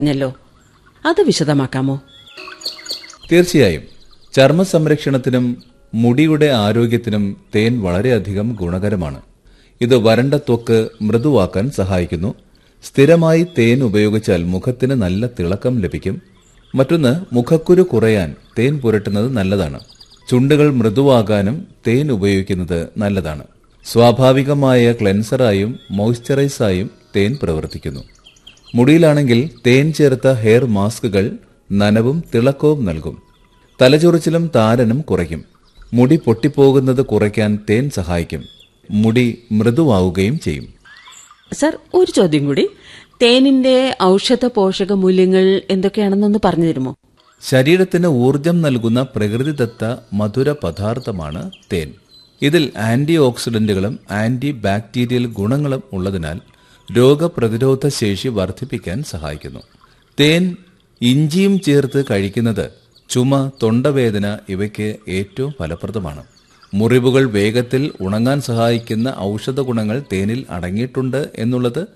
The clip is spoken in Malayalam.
പറഞ്ഞല്ലോ അത് വിശദമാക്കാമോ തീർച്ചയായും ചർമ്മ സംരക്ഷണത്തിനും മുടിയുടെ ആരോഗ്യത്തിനും തേൻ വളരെയധികം ഗുണകരമാണ് ഇത് വരണ്ട ത്വക്ക് മൃദുവാക്കാൻ സഹായിക്കുന്നു സ്ഥിരമായി തേൻ ഉപയോഗിച്ചാൽ മുഖത്തിന് നല്ല തിളക്കം ലഭിക്കും മറ്റൊന്ന് മുഖക്കുരു കുറയാൻ തേൻ പുരട്ടുന്നത് നല്ലതാണ് ചുണ്ടുകൾ മൃദുവാകാനും തേൻ ഉപയോഗിക്കുന്നത് നല്ലതാണ് സ്വാഭാവികമായ ക്ലെൻസറായും മോയ്സ്ചറൈസായും തേൻ പ്രവർത്തിക്കുന്നു മുടിയിലാണെങ്കിൽ തേൻ ചേർത്ത ഹെയർ മാസ്കുകൾ നനവും തിളക്കവും നൽകും തലചൊറിച്ചിലും താരനും കുറയ്ക്കും മുടി പൊട്ടിപ്പോകുന്നത് കുറയ്ക്കാൻ തേൻ സഹായിക്കും മുടി മൃദുവാവുകയും ചെയ്യും സർ ഒരു ചോദ്യം കൂടി തേനിന്റെ ഔഷധ പോഷക മൂല്യങ്ങൾ എന്തൊക്കെയാണെന്നൊന്ന് പറഞ്ഞു തരുമോ ശരീരത്തിന് ഊർജം നൽകുന്ന പ്രകൃതിദത്ത മധുര പദാർത്ഥമാണ് തേൻ ഇതിൽ ആന്റി ഓക്സിഡന്റുകളും ആന്റി ബാക്ടീരിയൽ ഗുണങ്ങളും ഉള്ളതിനാൽ രോഗപ്രതിരോധ ശേഷി വർദ്ധിപ്പിക്കാൻ സഹായിക്കുന്നു തേൻ ഇഞ്ചിയും ചേർത്ത് കഴിക്കുന്നത് ചുമ തൊണ്ടവേദന ഇവയ്ക്ക് ഏറ്റവും ഫലപ്രദമാണ് മുറിവുകൾ വേഗത്തിൽ ഉണങ്ങാൻ സഹായിക്കുന്ന ഔഷധ ഗുണങ്ങൾ തേനിൽ അടങ്ങിയിട്ടുണ്ട് എന്നുള്ളത്